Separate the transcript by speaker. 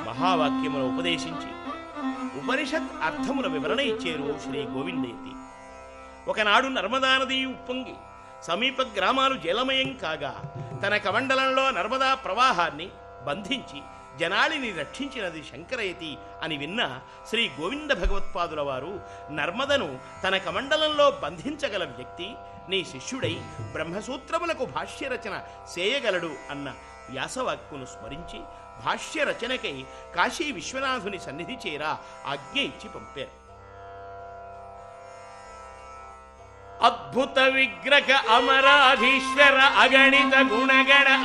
Speaker 1: మహావాక్యమును ఉపదేశించి ఉపనిషత్ అర్థముల వివరణ ఇచ్చారు శ్రీ గోవిందేతి ఒకనాడు నర్మదా నది ఉప్పొంగి సమీప గ్రామాలు జలమయం కాగా తన కమండలంలో నర్మదా ప్రవాహాన్ని బంధించి జనాళిని రక్షించినది శంకరయతి అని విన్న శ్రీ గోవింద భగవత్పాదుల వారు నర్మదను తన కమండలంలో బంధించగల వ్యక్తి నీ శిష్యుడై బ్రహ్మసూత్రములకు భాష్య రచన చేయగలడు అన్న వ్యాసవాక్కును స్మరించి భాష్య రచనకై కాశీ విశ్వనాథుని సన్నిధి చేరా ఆజ్ఞ ఇచ్చి పంపారు అద్భుత విగ్రహ అమరాధీశ్వర అగణిత గుణగణ